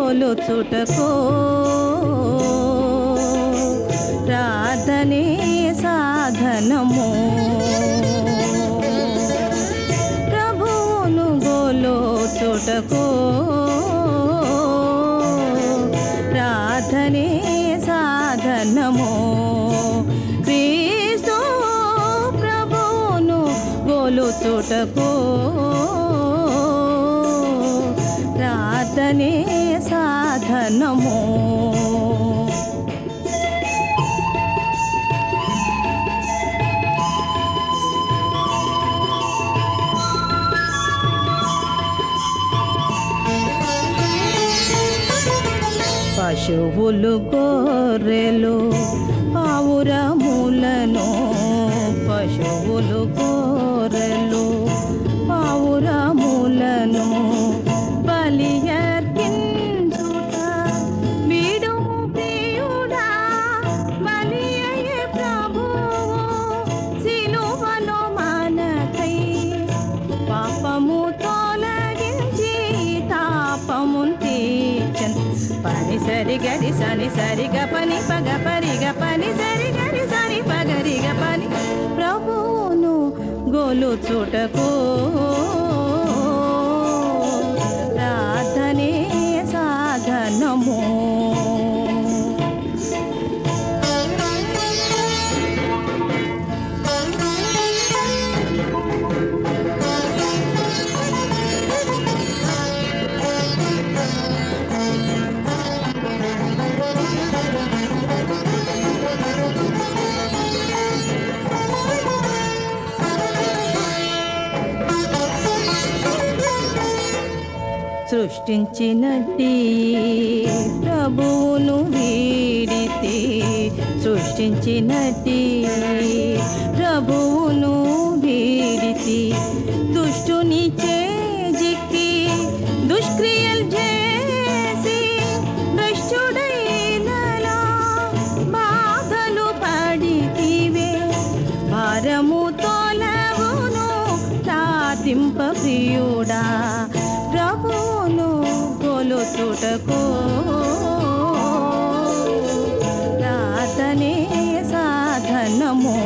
గోలుచుటకో ప్రార్థనే సాధనము ప్రభువును గోలుచుటకో ప్రార్థనే సాధనము క్రీస్తు ప్రభువును గోలుచుటకో ప్రార్థనే సాధనము పశువులు గొర్రెలు పావురములను పశువులు గొర్రెలు పావురములను బలియర్పించుట విడుము ప్రియుడా బలియయే ప్రభువు సిలువలో మనకై పాపము తొలగించి తాపమున్ తీర్చన్ పని సరి గరి సని సరిగ పని పగ పరిగ పని సరి గరి సరి పగరిగ పని ప్రభువును గోలు చూటకు ప్రార్థనే సాధనము సృష్టించినట్టి ప్రభువును వీడితే సృష్టించినట్టి ప్రభువును వీడితి దుష్టుని చేజిక్కి దుష్క్రియలు చేసి భ్రష్టుడైనలా బాధలు పడితివే భారము తోలవును ప్రార్థింప ప్రియుడా ప్రభువును కొలుచుటకు ప్రార్థనే సాధనము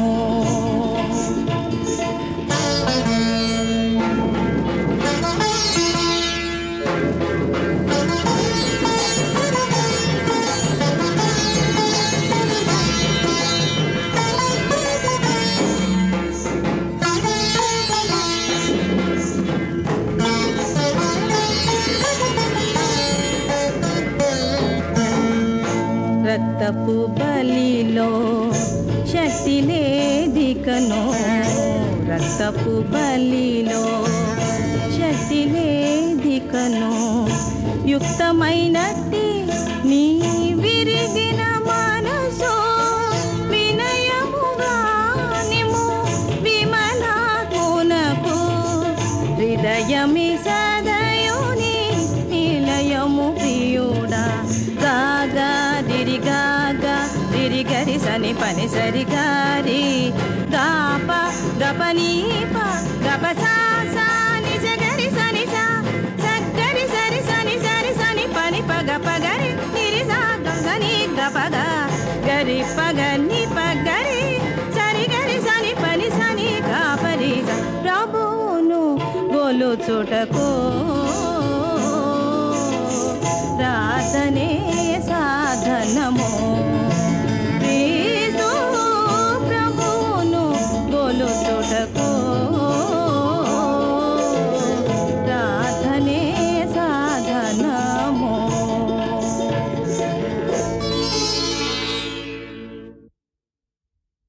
రక్తపు బలిలో శక్తి లేదికను రక్తపు బలిలో శక్తి లేదికను యుక్తమైనట్టి నీ విరిగిన మనసు వినయముగా నిము విమలాకునకు హృదయమి సదయుని నిలయము ప్రియుడా గాగా దిరి గాగా దిరి గరి సని పని సరి గారి గాప గపని ప గప సా సా నిజ గరి సని సా సగ్గరి సరి సని సరి సని పని పగ పగరి నిరి సా గని గపగ గరి పగ ని